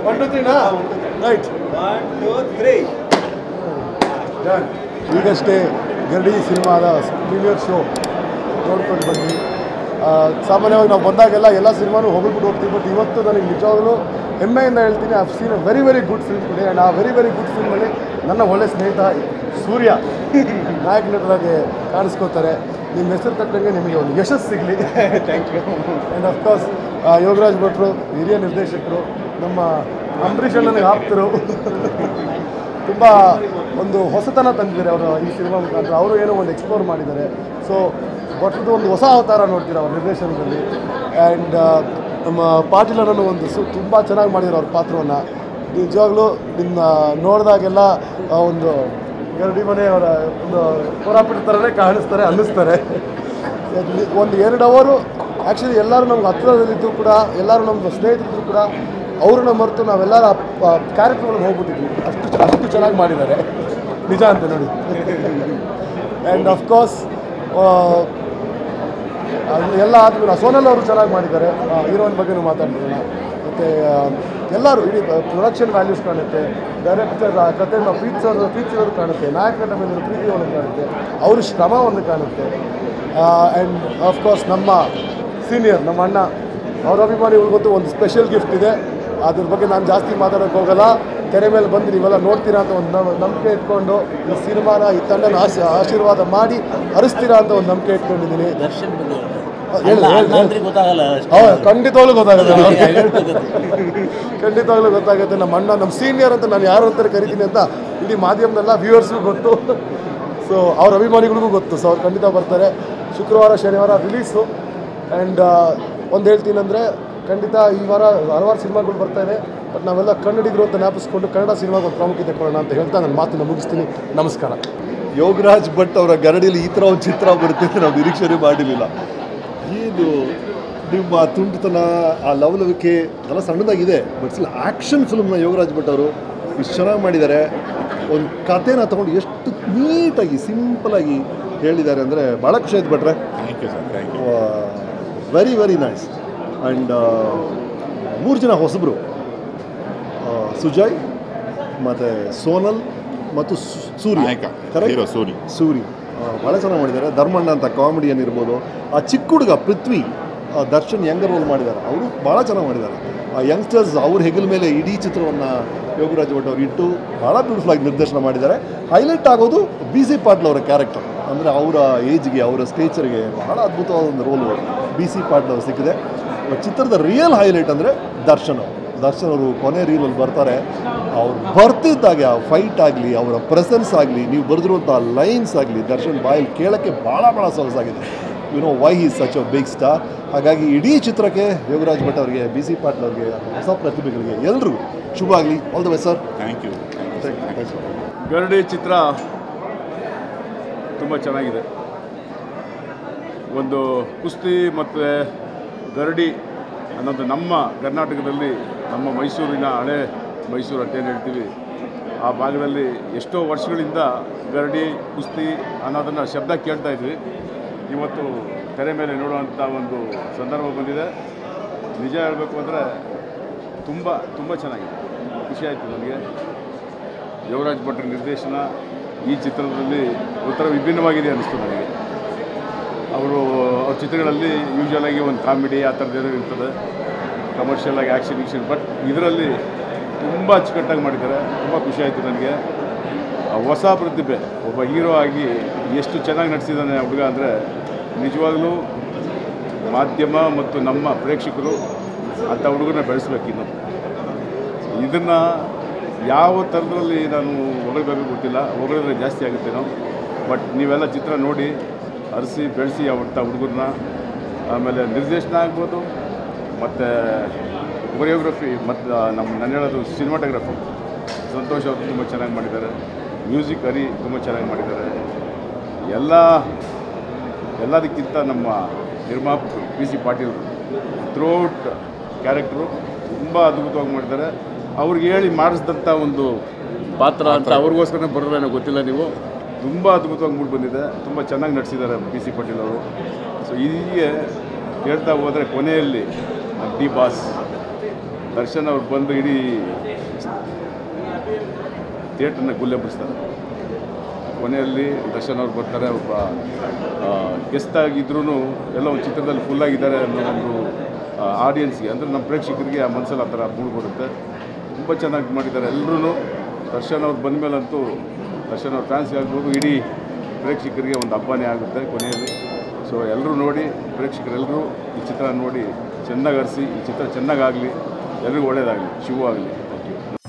One two ತ್ರೀನಾ right one two three ಈಗಷ್ಟೇ ಗರಡಿ ಸಿನಿಮಾದ ಪ್ರೀಮಿಯರ್ ಶೋ ನೋಡ್ಕೊಂಡು ಬಂದ್ವಿ ಆ, ಸಾಮಾನ್ಯವಾಗಿ ನಾವು ಬಂದಾಗೆಲ್ಲ ಎಲ್ಲ ಸಿನಿಮಾನು ಹೋಗ್ಬಿಟ್ಟು ಹೋಗ್ತೀವಿ ಬಟ್ ಇವತ್ತು ನನಗೆ ನಿಜವಾಗ್ಲೂ ಹೆಮ್ಮೆಯಿಂದ ಹೇಳ್ತೀನಿ I've seen a very very good film today and ಆ ವೆರಿ ವೆರಿ ಗುಡ್ ಫಿಲ್ಮಲ್ಲಿ ನನ್ನ ಒಳ್ಳೆ ಸ್ನೇಹಿತ ಸೂರ್ಯ ನಾಯಕ ನಟರಾಗಿ ಕಾಣಿಸ್ಕೋತಾರೆ ನಿಮ್ಮ ಹೆಸರು ತಕ್ಕಂಗೆ ನಿಮಗೆ ಒಂದು ಯಶಸ್ಸು ಸಿಗಲಿ thank you and of course Yograj ಭಟ್ರು ಹಿರಿಯ ನಿರ್ದೇಶಕರು ನಮ್ಮ ಅಂಬರೀಷ್ ಅಣ್ಣನಿಗೆ ಆಪ್ತರು ತುಂಬ ಒಂದು ಹೊಸತನ ತಂದಿದ್ದಾರೆ ಅವರು ಈ ಸಿನಿಮಾ ಮುಖಾಂತರ ಅವರು ಏನೋ ಒಂದು ಎಕ್ಸ್ಪ್ಲೋರ್ ಮಾಡಿದ್ದಾರೆ ಸೊ ಭಟ್ರದ್ದು ಒಂದು ಹೊಸ ಅವತಾರ ನೋಡ್ತೀರ ಅವ್ರ ನಿರ್ದೇಶನದಲ್ಲಿ ಆ್ಯಂಡ್ ನಮ್ಮ ಪಾಟೀಲರನ್ನು ಒಂದು ಸು ತುಂಬ ಚೆನ್ನಾಗಿ ಮಾಡಿದ್ದಾರೆ ಅವ್ರ ಪಾತ್ರವನ್ನು ನಿಜವಾಗ್ಲೂ ನಿನ್ನ ನೋಡಿದಾಗೆಲ್ಲ ಆ ಒಂದು ಗರಡಿ ಮನೆಯವರ ಒಂದು ಕೋರಾಪಿಟ ಥರನೇ ಕಾಣಿಸ್ತಾರೆ ಅನ್ನಿಸ್ತಾರೆ ಒಂದು ಎರಡು ಅವರು ಆ್ಯಕ್ಚುಲಿ ಎಲ್ಲರೂ ನಮ್ಗೆ ಹತ್ತಿರದಲ್ಲಿದ್ದು ಕೂಡ ಎಲ್ಲರೂ ನಮ್ಮ ಸ್ನೇಹಿತರಿದ್ರು ಕೂಡ ಅವ್ರನ್ನ ಮರೆತು ನಾವೆಲ್ಲರ ಕ್ಯಾರೆಕ್ಟರ್ಗಳಿಗೆ ಹೋಗ್ಬಿಟ್ಟಿದ್ವಿ ಅಷ್ಟು ಚ- ಅಷ್ಟು ಚೆನ್ನಾಗಿ ಮಾಡಿದ್ದಾರೆ ನಿಜ ಅಂತ ನೋಡಿ ಆ್ಯಂಡ್ ಅಫ್ಕೋರ್ಸ್ ಎಲ್ಲ ಆದ್ಮೇಲೆ ಸೋನಲ್ ಅವರು ಚೆನ್ನಾಗಿ ಮಾಡಿದ್ದಾರೆ ಹೀರೋಯಿನ್ ಬಗ್ಗೆನೂ ಮಾತಾಡ್ತಿರೋಣ ಮತ್ತು ಎಲ್ಲರೂ ಇಡೀ ಪ್ರೊಡಕ್ಷನ್ ವ್ಯಾಲ್ಯೂಸ್ ಕಾಣುತ್ತೆ ಡೈರೆಕ್ಟರ್ ಕತೆ ಪ್ರೀತಿಸೋದು ಪ್ರೀತಿಸೋದು ಕಾಣುತ್ತೆ ನಾಯಕ ನಟ ಮೇಲೆ ಪ್ರೀತಿ ಒಂದು ಕಾಣುತ್ತೆ ಅವ್ರ ಶ್ರಮ ಒಂದು ಕಾಣುತ್ತೆ ಆ್ಯಂಡ್ ಅಫ್ಕೋರ್ಸ್ ನಮ್ಮ ಸೀನಿಯರ್ ನಮ್ಮ ಅಣ್ಣ ಅವ್ರ ಅಭಿಮಾನಿಗಳಿಗಂತೂ ಒಂದು ಸ್ಪೆಷಲ್ ಗಿಫ್ಟ್ ಇದೆ ಅದ್ರ ಬಗ್ಗೆ ನಾನು ಜಾಸ್ತಿ ಮಾತಾಡೋಕ್ಕೆ ಹೋಗಲ್ಲ ತೆರೆ ಮೇಲೆ ಬಂದು ನೀವೆಲ್ಲ ನೋಡ್ತೀರಾ ಅಂತ ಒಂದು ನಮ್- ನಂಬಿಕೆ ಇಟ್ಕೊಂಡು ಈ ಸಿನಿಮಾನ ಈ ತಂಡನ ಆಶೀ ಆಶೀರ್ವಾದ ಮಾಡಿ ಹರಿಸ್ತೀರಾ ಅಂತ ಒಂದು ನಂಬಿಕೆ ಇಟ್ಕೊಂಡಿದ್ದೀನಿ ದರ್ಶನ್ ಬಗ್ಗೆ ಹೇಳಿ. ಹೇಳು, ಅಲ್ಲ, ಹೇಳು, ಅಣ್ಣ ಅಂದ್ರೆ ಗೊತ್ತಾಗಲ್ಲ ಅಷ್ಟೇ. ಹೌದು ಖಂಡಿತವಾಗ್ಲೂ ಗೊತ್ತಾಗುತ್ತೆ ಅವ್ರಿಗೆ ಅವ್ರಿಗೆ. ಹೇಳ್ಬೇಕು. ಖಂಡಿತವಾಗ್ಲೂ ಗೊತ್ತಾಗುತ್ತೆ ನಮ್ಮ ಅಣ್ಣ ನಮ್ಮ ಸೀನಿಯರ್ ಅಂತ ನಾನು ಯಾರು ಅಂತ ಕರಿತೀನಿ ಅಂತ ಇಡೀ ಮಾಧ್ಯಮದಲ್ಲ ವ್ಯೂವರ್ಸ್ಗೂ ಗೊತ್ತು ಸೊ ಅವ್ರ ಅಭಿಮಾನಿಗಳಿಗೂ ಗೊತ್ತು ಸೊ ಅವ್ರು ಖಂಡಿತ ಬರ್ತಾರೆ ಶುಕ್ರವಾರ ಶನಿವಾರ ರಿಲೀಸು ಆ್ಯಂಡ್ ಒಂದು ಹೇಳ್ತೀನಿ ಅಂದರೆ ಖಂಡಿತ ಈ ವಾರ ಹಲವಾರು ಸಿನಿಮಾಗಳು ಬರ್ತಾ ಇದೆ ಬಟ್ ನಾವೆಲ್ಲ ಕನ್ನಡಿಗರು ಅಂತ ಜ್ಞಾಪಿಸ್ಕೊಂಡು ಕನ್ನಡ ಸಿನಿಮಾಗೆ ಒಂದು ಪ್ರಾಮುಖ್ಯತೆ ಕೊಡೋಣ ಅಂತ ಹೇಳ್ತಾ ನನ್ನ ಮಾತನ್ನು ಮುಗಿಸ್ತೀನಿ ನಮಸ್ಕಾರ ಯೋಗರಾಜ್ ಭಟ್ ಅವರ ಗರಡಿಯಲ್ಲಿ ಈ ಥರ ಒಂದು ಚಿತ್ರ ಬರುತ್ತೆ ಅಂತ ನಾವು ನಿರೀಕ್ಷಣೆ ಮಾಡಿರಲಿಲ್ಲ ಏನು ನಿಮ್ಮ ತುಂಟತನ ಆ ಲವಲವಿಕೆ ಎಲ್ಲ ಸಣ್ಣದಾಗಿದೆ ಬಟ್ ಸ್ಟಿಲ್ ಆ್ಯಕ್ಷನ್ ಫಿಲ್ಮ್ನ ಯೋಗರಾಜ್ ಭಟ್ ಅವರು ಇಷ್ಟು ಚೆನ್ನಾಗಿ ಮಾಡಿದ್ದಾರೆ ಒಂದು ಕಥೆನ ತೊಗೊಂಡು ಎಷ್ಟು ನೀಟಾಗಿ ಸಿಂಪಲಾಗಿ ಹೇಳಿದ್ದಾರೆ ಅಂದರೆ ಭಾಳ ಖುಷಿ ಆಯ್ತು ಭಟ್ರೆ thank you sir thank you very very nice and ಮೂರು ಜನ ಹೊಸಬರು ಸುಜಯ್ ಮತ್ತು ಸೋನಲ್ ಮತ್ತು ಸು- ಸೂರ್ಯ ನಾಯಕ Correct? ಹೀರೋ ಸೂರಿ ಸೂರಿ ಭಾಳ ಚೆನ್ನಾಗಿ ಮಾಡಿದ್ದಾರೆ ಧರ್ಮಣ್ಣ ಅಂತ ಕಾಮಿಡಿಯನ್ ಇರ್ಬೋದು ಆ ಚಿಕ್ಕ ಹುಡುಗ ಪೃಥ್ವಿ ಆ ದರ್ಶನ್ ಯಂಗರ್ ರೋಲ್ ಮಾಡಿದ್ದಾರೆ ಅವರು ಭಾಳ ಚೆನ್ನಾಗಿ ಮಾಡಿದ್ದಾರೆ ಆ ಯಂಗ್ಸ್ಟರ್ಸ್ ಅವ್ರ ಹೆಗಲ ಮೇಲೆ ಇಡೀ ಚಿತ್ರವನ್ನು ಯೋಗರಾಜ್ ಭಟ್ ಅವರು ಇಟ್ಟು ಭಾಳ ಬ್ಯೂಟಿಫುಲ್ ಆಗಿ ನಿರ್ದೇಶನ ಮಾಡಿದ್ದಾರೆ ಹೈಲೈಟ್ ಆಗೋದು ಬಿ ಸಿ ಪಾಟ್ಲ್ ಅವರ ಕ್ಯಾರೆಕ್ಟರ್ ಅಂದರೆ ಅವರ ಏಜ್ಗೆ ಅವರ ಸ್ಟೇಚರ್ಗೆ ಭಾಳ ಅದ್ಭುತವಾದ ಒಂದು ರೋಲು ಬಿ ಸಿ ಪಾಟ್ಲ್ ಅವರು ಸಿಕ್ಕಿದೆ ಬಟ್ ಚಿತ್ರದ ರಿಯಲ್ ಹೈಲೈಟ್ ಅಂದರೆ ದರ್ಶನ್ ಅವರು ದರ್ಶನ್ ಅವರು ಕೊನೆ ರೀಲಲ್ಲಿ ಬರ್ತಾರೆ ಅವ್ರು ಬರ್ತಿದ್ದಾಗೆ ಆ ಫೈಟ್ ಆಗಲಿ ಅವರ ಪ್ರೆಸೆನ್ಸ್ ಆಗಲಿ ನೀವು ಬರೆದಿರುವಂಥ ಲೈನ್ಸ್ ಆಗಲಿ ದರ್ಶನ್ ಬಾಯಲ್ಲಿ ಕೇಳೋಕ್ಕೆ ಭಾಳ ಭಾಳ ಸೊಗಸಾಗಿದೆ you know why is such a big star ಹಾಗಾಗಿ ಇಡೀ ಚಿತ್ರಕ್ಕೆ ಯೋಗರಾಜ್ ಭಟ್ ಅವರಿಗೆ ಬಿ ಸಿ ಪಾಟೀಲ್ ಅವರಿಗೆ ಹೊಸ ಪ್ರತಿಭೆಗಳಿಗೆ ಎಲ್ರಿಗೂ ಶುಭ ಆಗಲಿ all the best sir thank you thank you Garadi ಚಿತ್ರ ತುಂಬ ಚೆನ್ನಾಗಿದೆ ಒಂದು ಕುಸ್ತಿ ಮತ್ತು ಗರಡಿ ಅನ್ನೋದು ನಮ್ಮ ಕರ್ನಾಟಕದಲ್ಲಿ ನಮ್ಮ ಮೈಸೂರಿನ ಹಳೆ ಮೈಸೂರು ಅಂತ ಏನು ಹೇಳ್ತೀವಿ ಆ ಭಾಗದಲ್ಲಿ ಎಷ್ಟೋ ವರ್ಷಗಳಿಂದ ಗರಡಿ ಕುಸ್ತಿ ಅನ್ನೋದನ್ನು ಶಬ್ದ ಕೇಳ್ತಾ ಇದ್ವಿ ಇವತ್ತು ತೆರೆ ಮೇಲೆ ನೋಡುವಂಥ ಒಂದು ಸಂದರ್ಭ ಬಂದಿದೆ ನಿಜ ಹೇಳಬೇಕು ಅಂದರೆ ತುಂಬ ತುಂಬ ಚೆನ್ನಾಗಿದೆ ಖುಷಿ ಆಯಿತು ನನಗೆ ಯೋಗರಾಜ್ ಭಟ್ರ ನಿರ್ದೇಶನ ಈ ಚಿತ್ರದಲ್ಲಿ ಒಂಥರ ವಿಭಿನ್ನವಾಗಿದೆ ಅನಿಸ್ತು ನನಗೆ ಅವರು ಅವ್ರ ಚಿತ್ರಗಳಲ್ಲಿ ಯೂಶ್ವಲ್ ಆಗಿ ಒಂದು ಕಾಮಿಡಿ ಆ ಥರದ್ದು ಏನೋ ಇರ್ತದೆ ಕಮರ್ಷಿಯಲ್ ಆಗಿ ಆ್ಯಕ್ಷನ್ ಗಿಕ್ಷನ್ ಬಟ್ ಇದರಲ್ಲಿ ತುಂಬ ಅಚ್ಚುಕಟ್ಟಾಗಿ ಮಾಡಿದ್ದಾರೆ ತುಂಬ ಖುಷಿ ಆಯಿತು ನನಗೆ ಆ ಹೊಸ ಪ್ರತಿಭೆ ಒಬ್ಬ ಹೀರೋ ಆಗಿ ಎಷ್ಟು ಚೆನ್ನಾಗಿ ನಟಿಸಿದ್ದಾನೆ ಹುಡುಗ ಅಂದರೆ ನಿಜವಾಗ್ಲೂ ಮಾಧ್ಯಮ ಮತ್ತು ನಮ್ಮ ಪ್ರೇಕ್ಷಕರು ಅಂಥ ಹುಡುಗರನ್ನ ಬೆಳೆಸ್ಬೇಕಿನ್ನು ಇದನ್ನು ಯಾವ ಥರದಲ್ಲಿ ನಾನು ಹೊಗಳಬೇಕು ಗೊತ್ತಿಲ್ಲ ಹೊಗಳಿದ್ರೆ ಜಾಸ್ತಿ ಆಗುತ್ತೇನೋ ಬಟ್ ನೀವೆಲ್ಲ ಚಿತ್ರ ನೋಡಿ ಅರಸಿ ಬೆಳೆಸಿ ಅವಂಥ ಹುಡುಗರನ್ನ ಆಮೇಲೆ ನಿರ್ದೇಶನ ಆಗ್ಬೋದು ಮತ್ತು ಕೊರಿಯೋಗ್ರಫಿ ಮತ್ತು ನಮ್ಮ ನಾನು ಹೇಳೋದು ಸಿನಿಮಾಟೋಗ್ರಫಿ ಸಂತೋಷ್ ಅವರು ತುಂಬ ಚೆನ್ನಾಗಿ ಮಾಡಿದ್ದಾರೆ ಮ್ಯೂಸಿಕ್ ಹರಿ ತುಂಬ ಚೆನ್ನಾಗಿ ಮಾಡಿದ್ದಾರೆ ಎಲ್ಲ ಎಲ್ಲದಕ್ಕಿಂತ ನಮ್ಮ ನಿರ್ಮಾಪಕರು P C Patil throughout character ತುಂಬ ಅದ್ಭುತವಾಗಿ ಮಾಡಿದ್ದಾರೆ ಅವ್ರಿಗೆ ಹೇಳಿ ಮಾಡಿಸಿದಂಥ ಒಂದು ಪಾತ್ರ ಅಂತ ಅವ್ರಿಗೋಸ್ಕರ ಬರೋದೇನೋ ಗೊತ್ತಿಲ್ಲ ನೀವು ತುಂಬ ಅದ್ಭುತವಾಗಿ ಮೂಡಿ ಬಂದಿದೆ ತುಂಬ ಚೆನ್ನಾಗಿ ನಟಿಸಿದ್ದಾರೆ ಪಿ ಸಿ ಪಾಟೀಲ್ ಅವರು ಸೊ ಹೀಗೆ ಹೇಳ್ತಾ ಹೋದರೆ ಕೊನೆಯಲ್ಲಿ ಡಿ ಬಾಸ್ ದರ್ಶನ್ ಅವ್ರು ಬಂದು ಇಡೀ ಥಿಯೇಟ್ರನ್ನ ಗುಲ್ಲೆಬ್ಬಿಸ್ತಾರೆ ಕೊನೆಯಲ್ಲಿ ದರ್ಶನ್ ಅವ್ರು ಬರ್ತಾರೆ ಒಬ್ಬ ಗೆಸ್ಟ್ ಆಗಿದ್ರೂ ಎಲ್ಲ ಒಂದು ಚಿತ್ರದಲ್ಲಿ ಫುಲ್ ಆಗಿದ್ದಾರೆ ಅನ್ನೋ ಒಂದು ಆಡಿಯನ್ಸ್ಗೆ ಅಂದರೆ ನಮ್ಮ ಪ್ರೇಕ್ಷಕರಿಗೆ ಆ ಮನಸ್ಸಲ್ಲಿ ಆ ಥರ ಮೂಡ್ಬಿಡುತ್ತೆ ತುಂಬ ಚೆನ್ನಾಗಿ ಮಾಡಿದ್ದಾರೆ ಎಲ್ಲರೂ ದರ್ಶನ್ ಅವ್ರು ಬಂದಮೇಲಂತೂ ದರ್ಶನ್ ಅವ್ರ ಫ್ಯಾನ್ಸ್ಗೆ ಆಗ್ಬೋದು ಇಡೀ ಪ್ರೇಕ್ಷಕರಿಗೆ ಒಂದು ಹಬ್ಬನೇ ಆಗುತ್ತೆ ಕೊನೆಯಲ್ಲಿ ಸೊ ಎಲ್ಲರೂ ನೋಡಿ ಪ್ರೇಕ್ಷಕರೆಲ್ಲರೂ ಈ ಚಿತ್ರ ನೋಡಿ ಚೆನ್ನಾಗಿ ಹರಿಸಿ ಈ ಚಿತ್ರ ಚೆನ್ನಾಗಾಗಲಿ ಎಲ್ರಿಗೂ ಒಳ್ಳೆಯದಾಗಲಿ ಶುಭವಾಗಲಿ